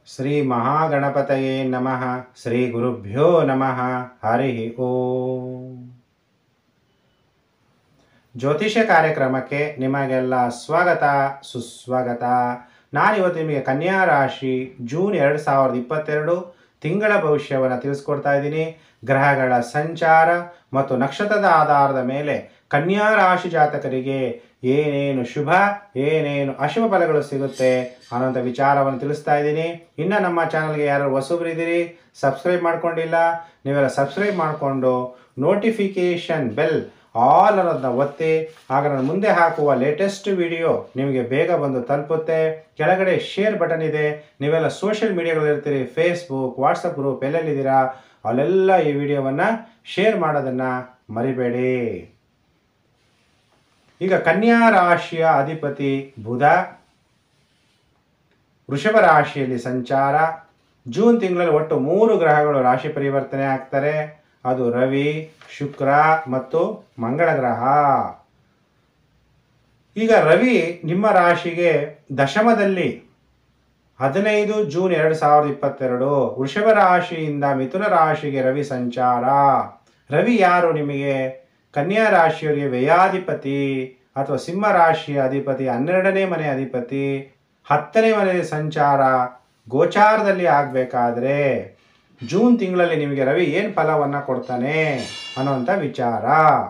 ಶ್ರೀ ಮಹಾಗಣಪತಯೇ ನಮಃ ಶ್ರೀ ಗುರುಭ್ಯೋ ನಮಃ ಹರಿ ಓಂ ಜ್ಯೋತಿಷ್ಯ ಕಾರ್ಯಕ್ರಮಕ್ಕೆ ನಿಮಗೆಲ್ಲ ಸ್ವಾಗತ ಸುಸ್ವಾಗತ ನಾನಿವತ್ತು ನಿಮಗೆ ಕನ್ಯಾ ರಾಶಿ ಜೂನ್ ಎರಡು ಸಾವಿರದ ಇಪ್ಪತ್ತೆರಡು ತಿಂಗಳ ಭವಿಷ್ಯವನ್ನು ತಿಳಿಸ್ಕೊಡ್ತಾ ಇದ್ದೀನಿ ಗ್ರಹಗಳ ಸಂಚಾರ ಮತ್ತು ನಕ್ಷತ್ರದ ಆಧಾರದ ಮೇಲೆ ಕನ್ಯಾ ರಾಶಿ ಜಾತಕರಿಗೆ ಏನೇನು ಶುಭ ಏನೇನು ಅಶುಭ ಫಲಗಳು ಸಿಗುತ್ತೆ ಅನ್ನೋಂಥ ವಿಚಾರವನ್ನು ತಿಳಿಸ್ತಾ ಇದ್ದೀನಿ ಇನ್ನು ನಮ್ಮ ಚಾನಲ್ಗೆ ಯಾರು ಹೊಸಬ್ರಿದ್ದೀರಿ ಸಬ್ಸ್ಕ್ರೈಬ್ ಮಾಡ್ಕೊಂಡಿಲ್ಲ ನೀವೆಲ್ಲ ಸಬ್ಸ್ಕ್ರೈಬ್ ಮಾಡಿಕೊಂಡು ನೋಟಿಫಿಕೇಷನ್ ಬೆಲ್ ಆಲ್ ಅನ್ನೋದನ್ನ ಒತ್ತಿ ಆಗ ನಾನು ಮುಂದೆ ಹಾಕುವ ಲೇಟೆಸ್ಟ್ ವಿಡಿಯೋ ನಿಮಗೆ ಬೇಗ ಬಂದು ತಲುಪುತ್ತೆ ಕೆಳಗಡೆ ಶೇರ್ ಬಟನ್ ಇದೆ ನೀವೆಲ್ಲ ಸೋಷಿಯಲ್ ಮೀಡಿಯಾಗಳಿರ್ತೀರಿ ಫೇಸ್ಬುಕ್ ವಾಟ್ಸಪ್ ಗ್ರೂಪ್ ಎಲ್ಲೆಲ್ಲಿದ್ದೀರಾ ಅಲ್ಲೆಲ್ಲ ಈ ವಿಡಿಯೋವನ್ನು ಶೇರ್ ಮಾಡೋದನ್ನು ಮರಿಬೇಡಿ ಈಗ ಕನ್ಯಾ ರಾಶಿಯ ಅಧಿಪತಿ ಬುಧ ವೃಷಭ ರಾಶಿಯಲ್ಲಿ ಸಂಚಾರ ಜೂನ್ ತಿಂಗಳಲ್ಲಿ ಒಟ್ಟು ಮೂರು ಗ್ರಹಗಳು ರಾಶಿ ಪರಿವರ್ತನೆ ಆಗ್ತಾರೆ ಅದು ರವಿ ಶುಕ್ರ ಮತ್ತು ಮಂಗಳ ಗ್ರಹ ಈಗ ರವಿ ನಿಮ್ಮ ರಾಶಿಗೆ ದಶಮದಲ್ಲಿ ಹದಿನೈದು ಜೂನ್ ಎರಡು ಸಾವಿರದ ಇಪ್ಪತ್ತೆರಡು ವೃಷಭ ರಾಶಿಯಿಂದ ಮಿಥುನ ರಾಶಿಗೆ ರವಿ ಸಂಚಾರ ರವಿ ಯಾರು ನಿಮಗೆ ಕನ್ಯಾ ರಾಶಿಯವರಿಗೆ ವ್ಯಯಾಧಿಪತಿ ಅಥವಾ ಸಿಂಹ ರಾಶಿಯ ಅಧಿಪತಿ ಹನ್ನೆರಡನೇ ಮನೆ ಅಧಿಪತಿ ಹತ್ತನೇ ಮನೆ ಸಂಚಾರ ಗೋಚಾರದಲ್ಲಿ ಆಗಬೇಕಾದ್ರೆ ಜೂನ್ ತಿಂಗಳಲ್ಲಿ ನಿಮಗೆ ರವಿ ಏನು ಫಲವನ್ನು ಕೊಡ್ತಾನೆ ಅನ್ನೋಂಥ ವಿಚಾರ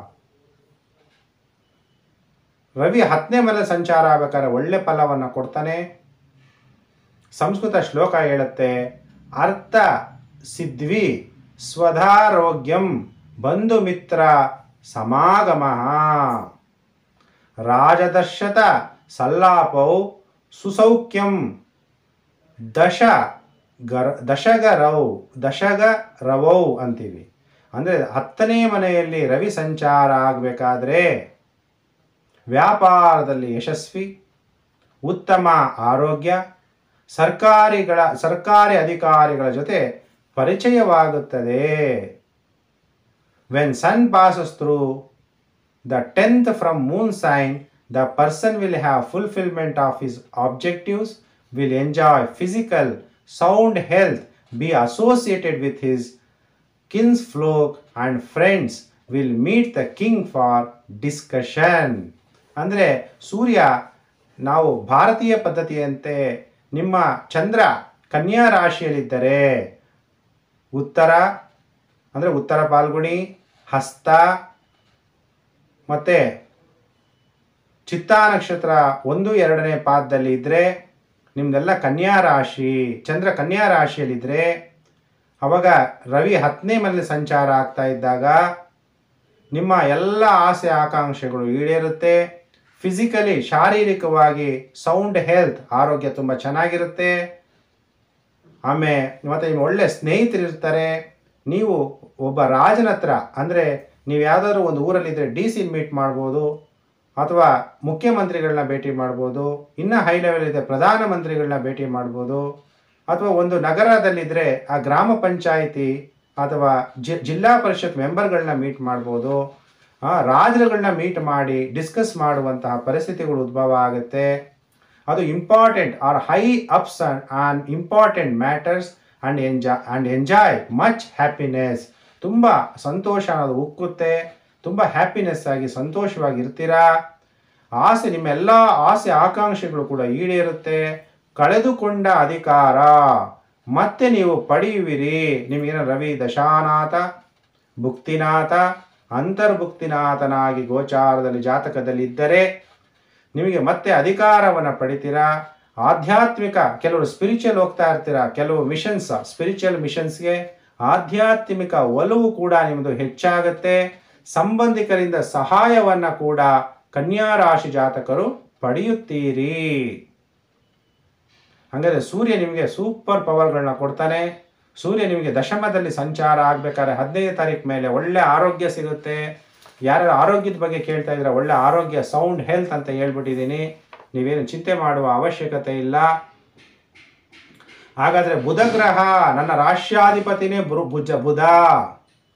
ರವಿ ಹತ್ತನೇ ಮನೆ ಸಂಚಾರ ಆಗ್ಬೇಕಾದ್ರೆ ಒಳ್ಳೆ ಫಲವನ್ನು ಕೊಡ್ತಾನೆ ಸಂಸ್ಕೃತ ಶ್ಲೋಕ ಹೇಳುತ್ತೆ ಅರ್ಥ ಸಿದ್ವಿ ಸ್ವಧಾರೋಗ್ಯಂ ಬಂಧು ಮಿತ್ರ ಸಮಾಗಮ ರಾಜದರ್ಶತ ಸಲ್ಲಾಪೌ ಸುಸೌಖ್ಯಂ ದಶ ಗರ ದಶಗರೌ ದಶಗರವೌ ಅಂತೀವಿ ಅಂದರೆ ಹತ್ತನೇ ಮನೆಯಲ್ಲಿ ರವಿ ಸಂಚಾರ ಆಗಬೇಕಾದ್ರೆ ವ್ಯಾಪಾರದಲ್ಲಿ ಯಶಸ್ವಿ ಉತ್ತಮ ಆರೋಗ್ಯ ಸರ್ಕಾರಿಗಳ ಸರ್ಕಾರಿ ಅಧಿಕಾರಿಗಳ ಜೊತೆ ಪರಿಚಯವಾಗುತ್ತದೆ when sun passes through the tenth from moon sign the person will have fulfilment of his objectives will enjoy physical sound health be associated with his kinsfolk and friends will meet the king for discussion ಅಂದರೆ ಸೂರ್ಯ ನಾವು ಭಾರತೀಯ ಪದ್ಧತಿಯಂತೆ ನಿಮ್ಮ ಚಂದ್ರ ಕನ್ಯಾ ರಾಶಿಯಲ್ಲಿದ್ದರೆ ಉತ್ತರ ಅಂದರೆ ಉತ್ತರ ಪಾಲ್ಗುಣಿ ಹಸ್ತ ಮತ್ತು ಚಿತ್ತಾ ನಕ್ಷತ್ರ ಒಂದು ಎರಡನೇ ಪಾದದಲ್ಲಿ ಇದ್ದರೆ ನಿಮ್ಮದೆಲ್ಲ ಕನ್ಯಾ ರಾಶಿ ಚಂದ್ರ ಕನ್ಯಾ ರಾಶಿಯಲ್ಲಿದ್ದರೆ ಅವಾಗ ರವಿ ಹತ್ತನೇ ಮನೇಲಿ ಸಂಚಾರ ಆಗ್ತಾ ಇದ್ದಾಗ ನಿಮ್ಮ ಎಲ್ಲ ಆಸೆ ಆಕಾಂಕ್ಷೆಗಳು ಈಡೇರುತ್ತೆ ಫಿಸಿಕಲಿ ಶಾರೀರಿಕವಾಗಿ ಸೌಂಡ್ ಹೆಲ್ತ್ ಆರೋಗ್ಯ ತುಂಬ ಚೆನ್ನಾಗಿರುತ್ತೆ ಆಮೇಲೆ ಮತ್ತು ನಿಮ್ಮ ಒಳ್ಳೆ ಸ್ನೇಹಿತರಿರ್ತಾರೆ ನೀವು ಒಬ್ಬ ರಾಜನ ಹತ್ರ ಅಂದರೆ ನೀವು ಯಾವುದಾದ್ರೂ ಒಂದು ಊರಲ್ಲಿದ್ದರೆ ಡಿ ಸಿ ಮೀಟ್ ಮಾಡ್ಬೋದು ಅಥವಾ ಮುಖ್ಯಮಂತ್ರಿಗಳನ್ನ ಭೇಟಿ ಮಾಡ್ಬೋದು ಇನ್ನೂ ಹೈ ಲೆವೆಲ್ ಇದೆ ಪ್ರಧಾನಮಂತ್ರಿಗಳನ್ನ ಭೇಟಿ ಮಾಡ್ಬೋದು ಅಥವಾ ಒಂದು ನಗರದಲ್ಲಿದ್ದರೆ ಆ ಗ್ರಾಮ ಪಂಚಾಯಿತಿ ಅಥವಾ ಜಿ ಜಿಲ್ಲಾ ಪರಿಷತ್ ಮೆಂಬರ್ಗಳನ್ನ ಮೀಟ್ ಮಾಡ್ಬೋದು ರಾಜರುಗಳನ್ನ ಮೀಟ್ ಮಾಡಿ ಡಿಸ್ಕಸ್ ಮಾಡುವಂತಹ ಪರಿಸ್ಥಿತಿಗಳು ಉದ್ಭವ ಆಗುತ್ತೆ ಅದು important are high ups and important matters and enjoy and enjoy much happiness ತುಂಬ ಸಂತೋಷ ಅನ್ನೋದು ಉಕ್ಕುತ್ತೆ ತುಂಬ ಹ್ಯಾಪಿನೆಸ್ ಆಗಿ ಸಂತೋಷವಾಗಿ ಇರ್ತೀರಾ ಆಸೆ ನಿಮ್ಮೆಲ್ಲ ಆಸೆ ಆಕಾಂಕ್ಷೆಗಳು ಕೂಡ ಈಡೇರುತ್ತೆ ಕಳೆದುಕೊಂಡ ಅಧಿಕಾರ ಮತ್ತೆ ನೀವು ಪಡೆಯುವಿರಿ ನಿಮಗೇನು ರವಿ ದಶಾನಾಥ ಭುಕ್ತಿನಾಥ ಅಂತರ್ಭುಕ್ತಿನಾಥನಾಗಿ ಗೋಚಾರದಲ್ಲಿ ಜಾತಕದಲ್ಲಿ ಇದ್ದರೆ ನಿಮಗೆ ಮತ್ತೆ ಅಧಿಕಾರವನ್ನು ಪಡಿತೀರಾ ಆಧ್ಯಾತ್ಮಿಕ ಕೆಲವರು ಸ್ಪಿರಿಚುವಲ್ ಹೋಗ್ತಾ ಇರ್ತೀರಾ ಕೆಲವು ಮಿಷನ್ಸ್ ಸ್ಪಿರಿಚುವಲ್ ಮಿಷನ್ಸ್ಗೆ ಆಧ್ಯಾತ್ಮಿಕ ಒಲವು ಕೂಡ ನಿಮ್ಮದು ಹೆಚ್ಚಾಗುತ್ತೆ ಸಂಬಂಧಿಕರಿಂದ ಸಹಾಯವನ್ನು ಕೂಡ ಕನ್ಯಾ ರಾಶಿ ಜಾತಕರು ಪಡೆಯುತ್ತೀರಿ ಹಾಗಾದರೆ ಸೂರ್ಯ ನಿಮಗೆ ಸೂಪರ್ ಪವರ್ಗಳನ್ನ ಕೊಡ್ತಾನೆ ಸೂರ್ಯ ನಿಮಗೆ ದಶಮದಲ್ಲಿ ಸಂಚಾರ ಆಗಬೇಕಾದ್ರೆ ಹದಿನೈದು ತಾರೀಕು ಮೇಲೆ ಒಳ್ಳೆ ಆರೋಗ್ಯ ಸಿಗುತ್ತೆ ಯಾರು ಆರೋಗ್ಯದ ಬಗ್ಗೆ ಕೇಳ್ತಾ ಇದ್ರೆ ಒಳ್ಳೆ ಆರೋಗ್ಯ ಸೌಂಡ್ ಹೆಲ್ತ್ ಅಂತ ಹೇಳ್ಬಿಟ್ಟಿದ್ದೀನಿ ನೀವೇನು ಚಿಂತೆ ಮಾಡುವ ಅವಶ್ಯಕತೆ ಇಲ್ಲ ಹಾಗಾದರೆ ಬುಧ ಗ್ರಹ ನನ್ನ ರಾಷ್ಟ್ರಾಧಿಪತಿನೇ ಬುರು ಭುಜ ಬುಧ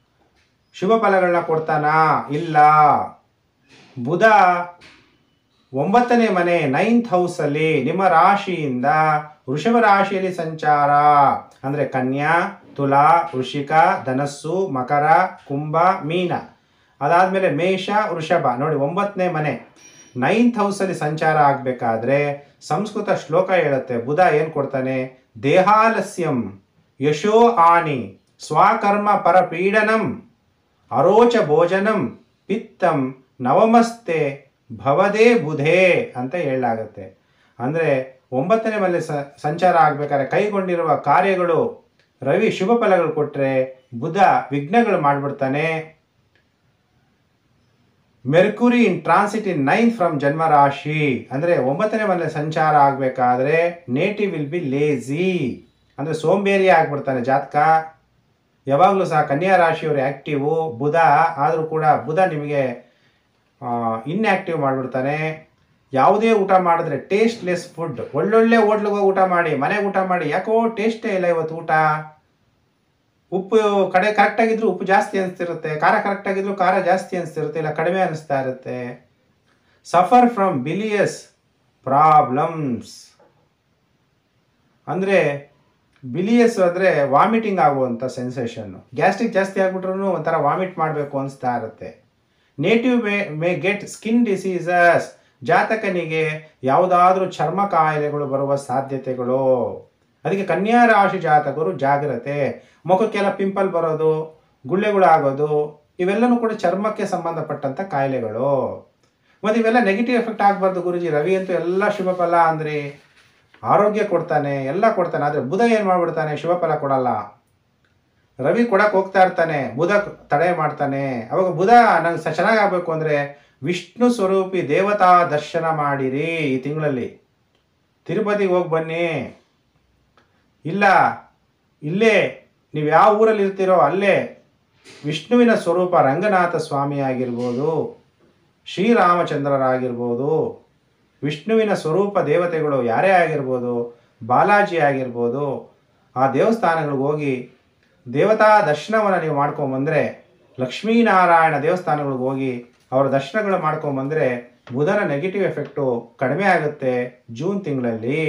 ಶುಭ ಫಲಗಳನ್ನ ಕೊಡ್ತಾನಾ ಇಲ್ಲ ಬುಧ ಒಂಬತ್ತನೇ ಮನೆ ನೈನ್ತ್ ಹೌಸಲ್ಲಿ ನಿಮ್ಮ ರಾಶಿಯಿಂದ ವೃಷಭ ರಾಶಿಯಲ್ಲಿ ಸಂಚಾರ ಅಂದರೆ ಕನ್ಯಾ ತುಲಾ ವೃಷಿಕ ಧನಸ್ಸು ಮಕರ ಕುಂಭ ಮೀನ ಅದಾದಮೇಲೆ ಮೇಷ ವೃಷಭ ನೋಡಿ ಒಂಬತ್ತನೇ ಮನೆ ನೈನ್ತ್ ಹೌಸಲ್ಲಿ ಸಂಚಾರ ಆಗಬೇಕಾದ್ರೆ ಸಂಸ್ಕೃತ ಶ್ಲೋಕ ಹೇಳುತ್ತೆ ಬುಧ ಏನು ಕೊಡ್ತಾನೆ ದೇಹಾಲಸ್ಯಂ ಯಶೋ ಆನಿ ಸ್ವಕರ್ಮ ಪರಪೀಡನಂ ಅರೋಚ ಭೋಜನಂ ಪಿತ್ತಂ ನವಮಸ್ತೆ ಭವದೇ ಬುಧೇ ಅಂತ ಹೇಳಲಾಗುತ್ತೆ ಅಂದರೆ ಒಂಬತ್ತನೇ ಮನೆ ಸ ಸಂಚಾರ ಆಗಬೇಕಾದ್ರೆ ಕೈಗೊಂಡಿರುವ ಕಾರ್ಯಗಳು ರವಿ ಶುಭ ಫಲಗಳು ಕೊಟ್ಟರೆ ಬುಧ ವಿಘ್ನಗಳು ಮಾಡಿಬಿಡ್ತಾನೆ Mercury in transit in nine from ಜನ್ಮ ರಾಶಿ ಅಂದರೆ ಒಂಬತ್ತನೇ ಮನೆ ಸಂಚಾರ ಆಗಬೇಕಾದ್ರೆ ನೇಟಿವ್ ವಿಲ್ ಬಿ ಲೇಜಿ ಅಂದರೆ ಸೋಂಬೇರಿ ಆಗ್ಬಿಡ್ತಾನೆ ಜಾತಕ ಯಾವಾಗಲೂ ಸಹ ಕನ್ಯಾ ರಾಶಿಯವರು ಆ್ಯಕ್ಟಿವು ಬುಧ ಆದರೂ ಕೂಡ ಬುಧ ನಿಮಗೆ ಇನ್ಆ್ಯಕ್ಟಿವ್ ಮಾಡಿಬಿಡ್ತಾನೆ ಯಾವುದೇ ಊಟ ಮಾಡಿದ್ರೆ ಟೇಸ್ಟ್ಲೆಸ್ ಫುಡ್ ಒಳ್ಳೊಳ್ಳೆ ಹೋಟ್ಲಿಗೆ ಹೋಗಿ ಊಟ ಮಾಡಿ ಮನೆಗೆ ಊಟ ಮಾಡಿ ಯಾಕೋ ಟೇಸ್ಟೇ ಇಲ್ಲ ಇವತ್ತು ಊಟ ಉಪ್ಪು ಕಡೆ ಕರೆಕ್ಟಾಗಿದ್ರು ಉಪ್ಪು ಜಾಸ್ತಿ ಅನಿಸ್ತಿರುತ್ತೆ ಖಾರ ಕರೆಕ್ಟಾಗಿದ್ರು ಖಾರ ಜಾಸ್ತಿ ಅನಿಸ್ತಿರುತ್ತೆ ಇಲ್ಲ ಕಡಿಮೆ ಅನಿಸ್ತಾ ಇರುತ್ತೆ ಸಫರ್ ಫ್ರಮ್ ಬಿಲಿಯಸ್ ಪ್ರಾಬ್ಲಮ್ಸ್ ಅಂದರೆ ಬಿಲಿಯಸ್ ಅಂದರೆ ವಾಮಿಟಿಂಗ್ ಆಗುವಂಥ ಸೆನ್ಸೇಷನ್ನು ಗ್ಯಾಸ್ಟ್ರಿಕ್ ಜಾಸ್ತಿ ಆಗ್ಬಿಟ್ರೂ ಒಂಥರ ವಾಮಿಟ್ ಮಾಡಬೇಕು ಅನಿಸ್ತಾ ಇರುತ್ತೆ native may may get skin diseases ಜಾತಕನಿಗೆ ಯಾವುದಾದ್ರೂ ಚರ್ಮ ಕಾಯಿಲೆಗಳು ಬರುವ ಸಾಧ್ಯತೆಗಳು ಅದಕ್ಕೆ ಕನ್ಯಾ ರಾಶಿ ಜಾತಕರು ಜಾಗ್ರತೆ ಮುಖಕ್ಕೆಲ್ಲ ಪಿಂಪಲ್ ಬರೋದು ಗುಳ್ಳೆಗಳು ಆಗೋದು ಇವೆಲ್ಲನೂ ಕೂಡ ಚರ್ಮಕ್ಕೆ ಸಂಬಂಧಪಟ್ಟಂಥ ಕಾಯಿಲೆಗಳು ಮತ್ತು ಇವೆಲ್ಲ ನೆಗೆಟಿವ್ ಎಫೆಕ್ಟ್ ಆಗಬಾರ್ದು ಗುರುಜಿ ರವಿ ಅಂತೂ ಎಲ್ಲ ಶುಭ ಫಲ ಅಂದ್ರಿ ಆರೋಗ್ಯ ಕೊಡ್ತಾನೆ ಎಲ್ಲ ಕೊಡ್ತಾನೆ ಆದರೆ ಬುಧ ಏನು ಮಾಡ್ಬಿಡ್ತಾನೆ ಶುಭ ಫಲ ಕೊಡಲ್ಲ ರವಿ ಕೊಡಕ್ಕೆ ಹೋಗ್ತಾ ಇರ್ತಾನೆ ಬುಧ ತಡೆ ಮಾಡ್ತಾನೆ ಅವಾಗ ಬುಧ ನಂಗೆ ಸ ಚೆನ್ನಾಗಾಗಬೇಕು ಅಂದರೆ ವಿಷ್ಣು ಸ್ವರೂಪಿ ದೇವತಾ ದರ್ಶನ ಮಾಡಿರಿ ಈ ತಿಂಗಳಲ್ಲಿ ತಿರುಪತಿಗೆ ಹೋಗಿ ಬನ್ನಿ ಇಲ್ಲ ಇಲ್ಲೇ ನೀವು ಯಾವ ಊರಲ್ಲಿ ಇರ್ತೀರೋ ಅಲ್ಲೇ ವಿಷ್ಣುವಿನ ಸ್ವರೂಪ ರಂಗನಾಥ ಸ್ವಾಮಿ ಆಗಿರ್ಬೋದು ಶ್ರೀರಾಮಚಂದ್ರರಾಗಿರ್ಬೋದು ವಿಷ್ಣುವಿನ ಸ್ವರೂಪ ದೇವತೆಗಳು ಯಾರೇ ಆಗಿರ್ಬೋದು ಬಾಲಾಜಿ ಆಗಿರ್ಬೋದು ಆ ದೇವಸ್ಥಾನಗಳಿಗೆ ಹೋಗಿ ದೇವತಾ ದರ್ಶನವನ್ನು ನೀವು ಮಾಡ್ಕೊಂಬಂದರೆ ಲಕ್ಷ್ಮೀನಾರಾಯಣ ದೇವಸ್ಥಾನಗಳಿಗೆ ಹೋಗಿ ಅವರ ದರ್ಶನಗಳು ಮಾಡ್ಕೊಂಬಂದರೆ ಬುಧನ ನೆಗೆಟಿವ್ ಎಫೆಕ್ಟು ಕಡಿಮೆ ಆಗುತ್ತೆ ಜೂನ್ ತಿಂಗಳಲ್ಲಿ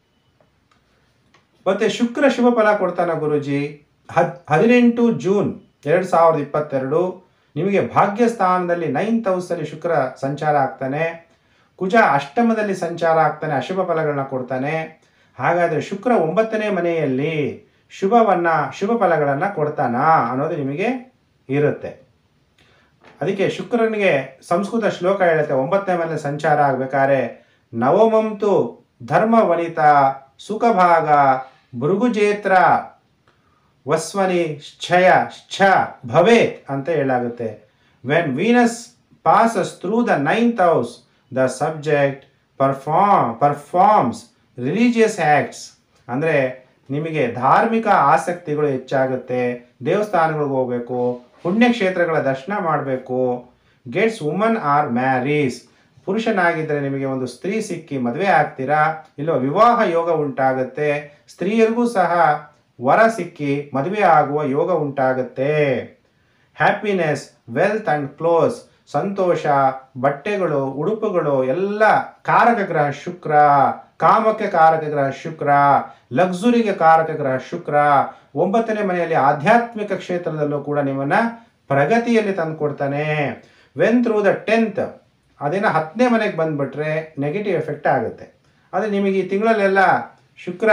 ಮತ್ತೆ ಶುಕ್ರ ಶುಭ ಫಲ ಕೊಡ್ತಾನ ಗುರುಜಿ ಹದ್ ಹದಿನೆಂಟು ಜೂನ್ ಎರಡು ಸಾವಿರದ ಇಪ್ಪತ್ತೆರಡು ನಿಮಗೆ ಭಾಗ್ಯಸ್ಥಾನದಲ್ಲಿ ನೈನ್ತ್ ಹೌಸಲ್ಲಿ ಶುಕ್ರ ಸಂಚಾರ ಆಗ್ತಾನೆ ಕುಜ ಅಷ್ಟಮದಲ್ಲಿ ಸಂಚಾರ ಆಗ್ತಾನೆ ಅಶುಭ ಫಲಗಳನ್ನ ಕೊಡ್ತಾನೆ ಹಾಗಾದರೆ ಶುಕ್ರ ಒಂಬತ್ತನೇ ಮನೆಯಲ್ಲಿ ಶುಭವನ್ನ ಶುಭ ಫಲಗಳನ್ನು ಕೊಡ್ತಾನ ಅನ್ನೋದು ನಿಮಗೆ ಇರುತ್ತೆ ಅದಕ್ಕೆ ಶುಕ್ರನಿಗೆ ಸಂಸ್ಕೃತ ಶ್ಲೋಕ ಹೇಳುತ್ತೆ ಒಂಬತ್ತನೇ ಮನೆ ಸಂಚಾರ ಆಗ್ಬೇಕಾದ್ರೆ ನವಮಂತು ಧರ್ಮ ವನಿತ ಸುಖಭಾಗ ಭೃಗುಜೇತ್ರ ವಸ್ವನಿ ಶ್ಚಯ ಶ್ಚ ಭವೇತ್ ಅಂತ ಹೇಳಾಗುತ್ತೆ when Venus passes through the ninth house the subject perform performs religious acts ಅಂದರೆ ನಿಮಗೆ ಧಾರ್ಮಿಕ ಆಸಕ್ತಿಗಳು ಹೆಚ್ಚಾಗುತ್ತೆ ದೇವಸ್ಥಾನಗಳಿಗೆ ಹೋಗಬೇಕು ಪುಣ್ಯಕ್ಷೇತ್ರಗಳ ದರ್ಶನ ಮಾಡಬೇಕು ಗೆಟ್ಸ್ ವುಮನ್ ಆರ್ ಮ್ಯಾರೀಸ್ ಪುರುಷನಾಗಿದ್ದರೆ ನಿಮಗೆ ಒಂದು ಸ್ತ್ರೀ ಸಿಕ್ಕಿ ಮದುವೆ ಆಗ್ತೀರಾ ಇಲ್ಲ ವಿವಾಹ ಯೋಗ ಉಂಟಾಗುತ್ತೆ ಸ್ತ್ರೀಯರಿಗೂ ಸಹ ವರ ಸಿಕ್ಕಿ ಮದುವೆ ಆಗುವ ಯೋಗ ಉಂಟಾಗುತ್ತೆ ಹ್ಯಾಪಿನೆಸ್ ವೆಲ್ತ್ ಆ್ಯಂಡ್ ಕ್ಲೋಸ್ ಸಂತೋಷ ಬಟ್ಟೆಗಳು ಉಡುಪುಗಳು ಎಲ್ಲ ಕಾರಕ ಗ್ರಹ ಶುಕ್ರ ಕಾಮಕ್ಕೆ ಕಾರಕ ಗ್ರಹ ಶುಕ್ರ ಲಕ್ಸುರಿಗೆ ಕಾರಕ ಗ್ರಹ ಶುಕ್ರ ಒಂಬತ್ತನೇ ಮನೆಯಲ್ಲಿ ಆಧ್ಯಾತ್ಮಿಕ ಕ್ಷೇತ್ರದಲ್ಲೂ ಕೂಡ ನಿಮ್ಮನ್ನ ಪ್ರಗತಿಯಲ್ಲಿ ತಂದು ಕೊಡ್ತಾನೆ ವೆನ್ ಥ್ರೂ ದ ಟೆಂತ್ ಅದೇನೋ ಹತ್ತನೇ ಮನೆಗೆ ಬಂದ್ಬಿಟ್ರೆ ನೆಗೆಟಿವ್ ಎಫೆಕ್ಟ್ ಆಗುತ್ತೆ ಆದರೆ ನಿಮಗೆ ಈ ತಿಂಗಳಲ್ಲೆಲ್ಲ ಶುಕ್ರ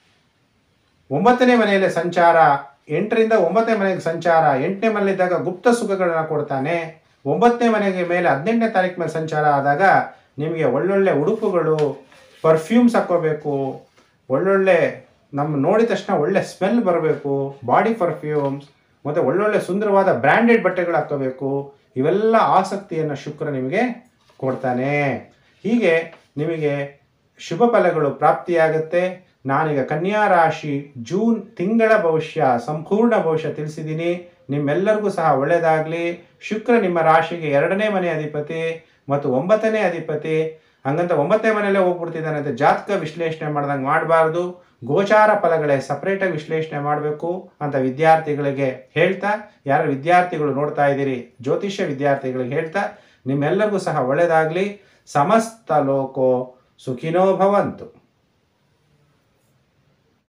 ಒಂಬತ್ತನೇ ಮನೆಯಲ್ಲಿ ಸಂಚಾರ ಎಂಟರಿಂದ ಒಂಬತ್ತನೇ ಮನೆಗೆ ಸಂಚಾರ ಎಂಟನೇ ಮನೆಯಲ್ಲಿದ್ದಾಗ ಗುಪ್ತ ಸುಖಗಳನ್ನ ಕೊಡ್ತಾನೆ ಒಂಬತ್ತನೇ ಮನೆಗೆ ಮೇಲೆ ಹದಿನೆಂಟನೇ ತಾರೀಕು ಮೇಲೆ ಸಂಚಾರ ಆದಾಗ ನಿಮಗೆ ಒಳ್ಳೊಳ್ಳೆ ಉಡುಪುಗಳು ಪರ್ಫ್ಯೂಮ್ಸ್ ಹಾಕ್ಕೋಬೇಕು ಒಳ್ಳೊಳ್ಳೆ ನಮ್ಮ ನೋಡಿದ ತಕ್ಷಣ ಒಳ್ಳೆ ಸ್ಮೆಲ್ ಬರಬೇಕು ಬಾಡಿ ಪರ್ಫ್ಯೂಮ್ಸ್ ಮತ್ತು ಒಳ್ಳೊಳ್ಳೆ ಸುಂದರವಾದ ಬ್ರ್ಯಾಂಡೆಡ್ ಬಟ್ಟೆಗಳು ಹಾಕ್ಕೋಬೇಕು ಇವೆಲ್ಲ ಆಸಕ್ತಿಯನ್ನು ಶುಕ್ರ ನಿಮಗೆ ಕೊಡ್ತಾನೆ ಹೀಗೆ ನಿಮಗೆ ಶುಭ ಫಲಗಳು ಪ್ರಾಪ್ತಿಯಾಗುತ್ತೆ ನಾನೀಗ ಕನ್ಯಾ ರಾಶಿ ಜೂನ್ ತಿಂಗಳ ಭವಿಷ್ಯ ಸಂಪೂರ್ಣ ಭವಿಷ್ಯ ತಿಳಿಸಿದ್ದೀನಿ ನಿಮ್ಮೆಲ್ಲರಿಗೂ ಸಹ ಒಳ್ಳೆಯದಾಗಲಿ ಶುಕ್ರ ನಿಮ್ಮ ರಾಶಿಗೆ ಎರಡನೇ ಮನೆ ಅಧಿಪತಿ ಮತ್ತು ಒಂಬತ್ತನೇ ಅಧಿಪತಿ ಹಂಗಂತ ಒಂಬತ್ತನೇ ಮನೆಯಲ್ಲೇ ಹೋಗ್ಬಿಡ್ತಿದ್ದಾನೆ ಅಂತ ಜಾತಕ ವಿಶ್ಲೇಷಣೆ ಮಾಡ್ದಂಗೆ ಮಾಡಬಾರ್ದು ಗೋಚಾರ ಫಲಗಳೇ ಸಪ್ರೇಟಾಗಿ ವಿಶ್ಲೇಷಣೆ ಮಾಡಬೇಕು ಅಂತ ವಿದ್ಯಾರ್ಥಿಗಳಿಗೆ ಹೇಳ್ತಾ ಯಾರು ವಿದ್ಯಾರ್ಥಿಗಳು ನೋಡ್ತಾ ಇದ್ದೀರಿ ಜ್ಯೋತಿಷ್ಯ ವಿದ್ಯಾರ್ಥಿಗಳಿಗೆ ಹೇಳ್ತಾ ನಿಮ್ಮೆಲ್ಲರಿಗೂ ಸಹ ಒಳ್ಳೆಯದಾಗಲಿ ಸಮಸ್ತ ಲೋಕೋ ಸುಖಿನೋ ಭವಂತು